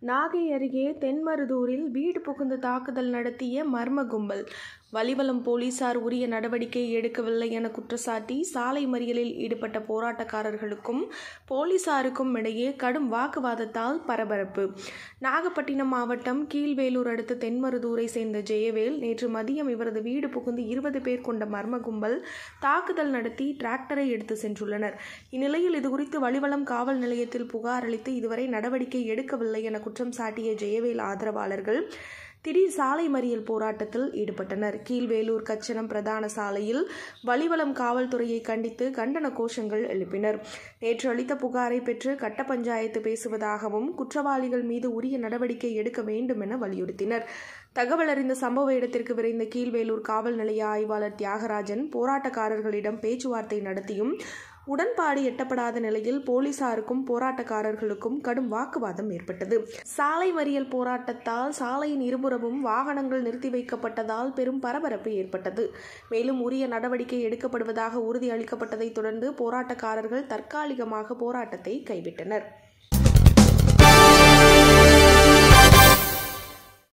நாகை அருகே தென்மருதூரில் வீடு புகுந்து தாக்குதல் நடத்திய மர்ம கும்பல் வலிவலம் போலீசார் உரிய நடவடிக்கை எடுக்கவில்லை என குற்றச்சாட்டி சாலை மறியலில் ஈடுபட்ட போராட்டக்காரர்களுக்கும் போலீசாருக்கும் இடையே கடும் வாக்குவாதத்தால் பரபரப்பு நாகப்பட்டினம் மாவட்டம் கீழ்வேலூர் அடுத்த தென்மருதூரை சேர்ந்த ஜெயவேல் நேற்று மதியம் இவரது வீடு புகுந்து இருபது பேர் கொண்ட மர்ம கும்பல் தாக்குதல் நடத்தி டிராக்டரை எடுத்து சென்றுள்ளனர் இந்நிலையில் இதுகுறித்து வலிவலம் காவல் நிலையத்தில் புகார் அளித்து இதுவரை நடவடிக்கை எடுக்கவில்லை என குற்றம் சாட்டிய ஜெயவேல் ஆதரவாளர்கள் திடீர் சாலை மறியல் போராட்டத்தில் ஈடுபட்டனர் கீழ்வேலூர் கச்சனம் பிரதான சாலையில் வலிவலம் காவல்துறையை கண்டித்து கண்டன கோஷங்கள் எழுப்பினர் நேற்று அளித்த புகாரை பெற்று கட்ட பஞ்சாயத்து பேசுவதாகவும் குற்றவாளிகள் மீது உரிய நடவடிக்கை எடுக்க வேண்டும் என வலியுறுத்தினர் தகவல் அறிந்த சம்பவ இடத்திற்கு விரைந்த கீழ்வேலூர் காவல் நிலைய ஆய்வாளர் தியாகராஜன் போராட்டக்காரர்களிடம் பேச்சுவார்த்தை நடத்தியும் உடன்பாடு எட்டப்படாத நிலையில் போலீசாருக்கும் போராட்டக்காரர்களுக்கும் கடும் வாக்குவாதம் ஏற்பட்டது சாலை மறியல் போராட்டத்தால் சாலையின் இருபுறமும் வாகனங்கள் நிறுத்தி வைக்கப்பட்டதால் பெரும் பரபரப்பு ஏற்பட்டது மேலும் உரிய நடவடிக்கை எடுக்கப்படுவதாக உறுதி அளிக்கப்பட்டதைத் தொடர்ந்து போராட்டக்காரர்கள் தற்காலிகமாக போராட்டத்தை கைவிட்டனர்